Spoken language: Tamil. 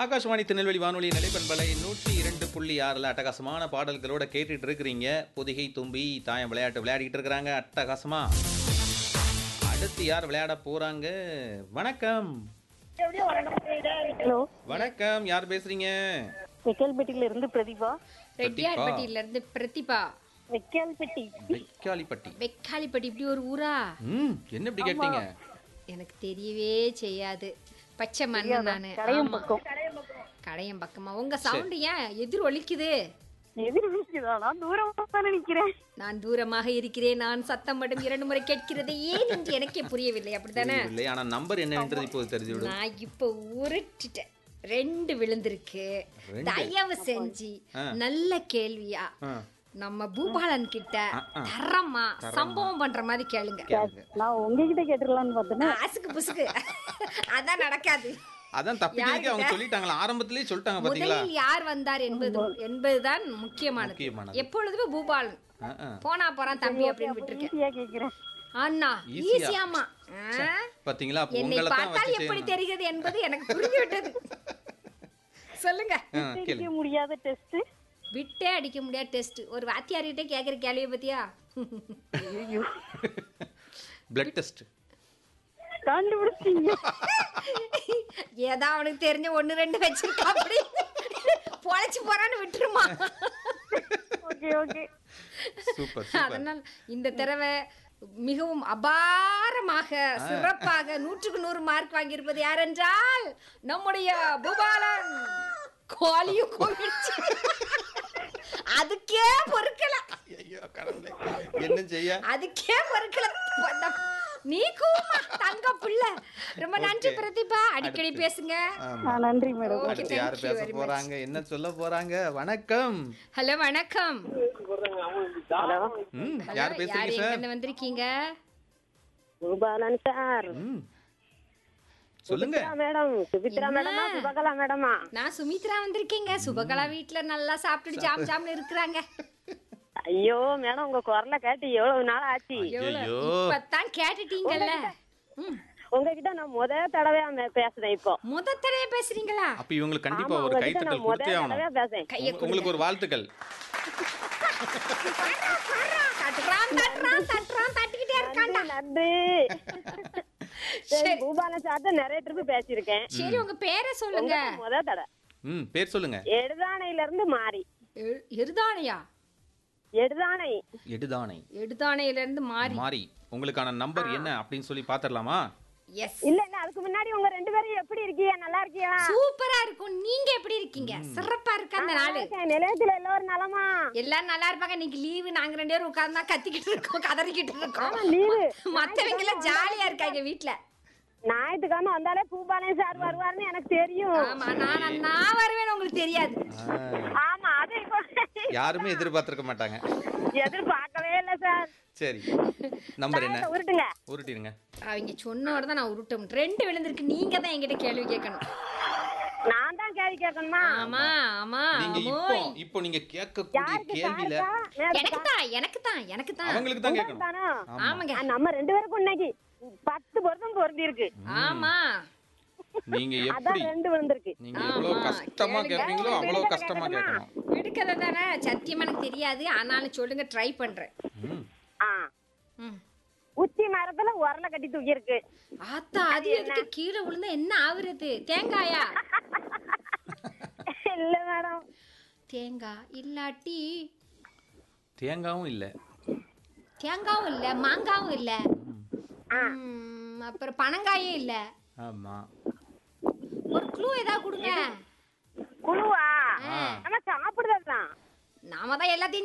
ஆகாஷ்வாணி திருநெல்வேலி வானொலி நிலைப்பண்பலை நூற்றி இரண்டு புள்ளி ஆறில் அட்டகாசமான பாடல்களோட கேட்டுட்டு இருக்கிறீங்க பொதிகை தும்பி தாயம் விளையாட்டு விளையாடிட்டு இருக்கிறாங்க அட்டகாசமா அடுத்து யார் விளையாட போறாங்க வணக்கம் ஹலோ வணக்கம் யார் பேசுறீங்க வெக்கல்பட்டியில இருந்து பிரதிபா ரெட்டியார்பட்டியில இருந்து பிரதிபா வெக்கல்பட்டி வெக்காளிப்பட்டி வெக்காளிப்பட்டி இப்படி ஒரு ஊரா ம் என்ன இப்படி கேட்டீங்க எனக்கு தெரியவே செய்யாது பச்சை மண்ணு நானு கடையம் ஆமா. பக்கம் கடையம் பக்கமா உங்க சவுண்ட் ஏன் எதிர் ஒலிக்குது எதிர் வீசுதா நான் தூரமா தான் நிக்கிறேன் நான் தூரமாக இருக்கிறேன் நான் சத்தம் மட்டும் இரண்டு முறை கேட்கிறது ஏன் என்று எனக்கே புரியவில்லை அப்படித்தானே இல்லை ஆனா நம்பர் என்னன்றது இப்போது தெரிஞ்சு விடும் நான் இப்போ உருட்டிட்டேன் ரெண்டு விழுந்திருக்கு ரெண்டு? தயவு செஞ்சு ஆ. நல்ல கேள்வியா ஆ, நம்ம பூபாலன் கிட்ட ஆ, ஆ. தரமா சம்பவம் பண்ற மாதிரி கேளுங்க கேளுங்க. நான் உங்ககிட்ட கேட்டுடலான்னு பார்த்தேன்னா அசுக்கு புசுக்கு அதான் நடக்காது அதான் தப்பிக்கிறதுக்கு அவங்க சொல்லிட்டாங்களா ஆரம்பத்திலேயே சொல்லிட்டாங்க பாத்தீங்களா முதலில் யார் வந்தார் என்பது என்பதுதான் முக்கியமானது முக்கியமானது. எப்பொழுதுமே பூபாலன் ஆ, ஆ. போனா போறான் தம்பி அப்படின்னு விட்டுருக்கேன் ஈஸியா கேக்குறேன் அண்ணா ஈஸியா? ஈஸியாமா ஆ? பாத்தீங்களா அப்போ என்னை உங்களை தான் பார்த்தால் வச்சு எப்படி செய்யணும். தெரிகிறது என்பது எனக்கு புரிந்துவிட்டது சொல்லுங்க ஆ, கேளுங்க அடிக்க முடியாத டெஸ்ட் விட்டே அடிக்க முடியாத டெஸ்ட் ஒரு வாத்தியார்கிட்ட கேக்குற கேள்வியை பத்தியா ஐயோ பிளட் டெஸ்ட் கண்டுபிடிச்சீங்க ஏதா அவனுக்கு தெரிஞ்ச ஒண்ணு ரெண்டு வச்சிருக்கா அப்படி பொழைச்சு போறான்னு விட்டுருமா ஓகே ஓகே சூப்பர் சூப்பர் அதனால் இந்த தடவை மிகவும் அபாரமாக சிறப்பாக நூற்றுக்கு நூறு மார்க் வாங்கியிருப்பது யார் என்றால் நம்முடைய பூபாலன் கோழியும் கோவிச்சு அதுக்கே பொறுக்கல ஐயோ கடவுளே என்ன செய்ய அதுக்கே பொறுக்கல வந்தா- நீ கூமா தங்க புள்ள ரொம்ப நன்றி Okay. பிரதிபா அடிக்கடி அடுத்து. பேசுங்க ஆமா. ஆ, நன்றி மேடம் Okay, அடுத்து யார் thank you பேச very much. போறாங்க என்ன சொல்ல போறாங்க வணக்கம் ஹலோ வணக்கம் ஹலோ ம் Hello, யார் பேசுறீங்க யார் சார் எங்க வந்திருக்கீங்க பூபாலன் சார் ம் சொல்லுங்க மேடம் சுபித்ரா மேடமா சுபகலா மேடமா நான் சுமித்ரா வந்திருக்கீங்க சுபகலா வீட்ல நல்லா சாப்பிட்டுட்டு ஜாம் ஜாம்னு இருக்கிறாங்க ஐயோ மேடம் உங்க குரலை கேட்டு எவ்வளவு நாள் ஆச்சு எவ்வளவு ஐயோ. இப்பதான் கேட்டுட்டீங்கல்ல ம். உங்ககிட்ட நான் முத தடவையா மே- பேசுறேன் இப்போ முத தடவை பேசுறீங்களா அப்ப இவங்களுக்கு கண்டிப்பா ஆமா ஒரு உங்ககிட்ட கைத்தட்டல் நான் முத கொடுத்தே தடவையா ஆகணும் பேசுறேன் கைய உங்க- உங்களுக்கு ஒரு வாழ்த்துக்கள் தட்டுறான் தட்டுறான் தட்டுறான் தட்டிக்கிட்டே இருக்கான்டா நன்றி சரி சரி. பூபாலன் சார்ட்ட நிறைய ட்ரிப் பேசியிருக்கேன் சரி உங்க பேரை சொல்லுங்க உங்களுக்கு முத தடவை ம் பேர் சொல்லுங்க எடுதானையில இருந்து மாறி எ- எருதானையா எடுதானை எடுதானை எடுதானையில இருந்து மாறி மாறி உங்களுக்கான நம்பர் என்ன அப்படின்னு சொல்லி பாத்திரலாமா எஸ் இல்ல இல்ல அதுக்கு முன்னாடி உங்க ரெண்டு பேரும் எப்படி இருக்கீங்க நல்லா இருக்கீங்களா சூப்பரா இருக்கும் நீங்க எப்படி இருக்கீங்க சிறப்பா இருக்கு அந்த நல்லா நாளு இருக்கேன். நிலையத்துல எல்லாரும் நலமா எல்லாரும் நல்லா இருப்பாங்க இன்னைக்கு லீவு நாங்க ரெண்டு பேரும் உட்கார்ந்தா கத்திக்கிட்டு இருக்கோம் கதறிக்கிட்டு இருக்கோம் லீவு மத்தவங்க எல்லாம் ஜாலியா இருக்காங்க வீட்ல ஞாயிற்றுக்கிழமை வந்தாலே பூபாலன் சார் வருவாருன்னு எனக்கு தெரியும் ஆமா நான் நான் வருவேன்னு உங்களுக்கு தெரியாது ஆ, ஆமா அது இப்போ யாருமே எதிர்பார்த்திருக்க மாட்டாங்க எதிர்பார்க்கவே இல்ல சார் சரி நம்பர் என்ன தாயத்தை உருட்டுங்க உருட்டிடுங்க அவங்க சொன்னோட தான் நான் உருட்டும் ரெண்டு விழுந்திருக்கு நீங்க தான் என்கிட்ட கேள்வி கேட்கணும் நான் தான் கேள்வி கேட்கணுமா ஆமா ஆமா நீங்க இப்போ ஆமோய். இப்போ நீங்க கேட்கக்கூடிய யாருக்கு கேள்வியில சாருக்கா நேத்து எனக்கு தான் எனக்கு தான் எனக்கு தான் அவங்களுக்கு தான் கேட்கணும் தானா ஆமா ஆமாங்க ஆ, நம்ம ரெண்டு பேருக்கும் இன்னைக்கு பத்து பொருத்தம் பொருந்தி இருக்கு ஆமா நீங்க எப்படி அதான் ரெண்டு விழுந்திருக்கு நீங்க எவ்வளவு ஆமா. கஷ்டமா கேளுங்க. கேட்பீங்களோ அவ்வளவு கஷ்டமா கேட்கணும் விடுக்கதை தானே சத்தியமா எனக்கு தெரியாது ஆனாலும் சொல்லுங்க ட்ரை பண்றேன் ம். ஆ ம். உச்சி மரத்துல உரலை கட்டி தூக்கி இருக்கு ஆத்தா அது எதுக்கு கீழே விழுந்தா என்ன ஆகுறது தேங்காயா இல்ல மேடம் தேங்காய் இல்லாட்டி தேங்காவும் இல்ல தேங்காவும் இல்ல மாங்காவும் இல்ல ம், அப்புறம் பனங்காயும் இல்ல ஆமா ஒரு க்ளூ ஏதாவது கொடுங்க குழுவா ஆ. நம்ம சாப்பிடுறதுதான் நாம தான் எல்லாத்தையும்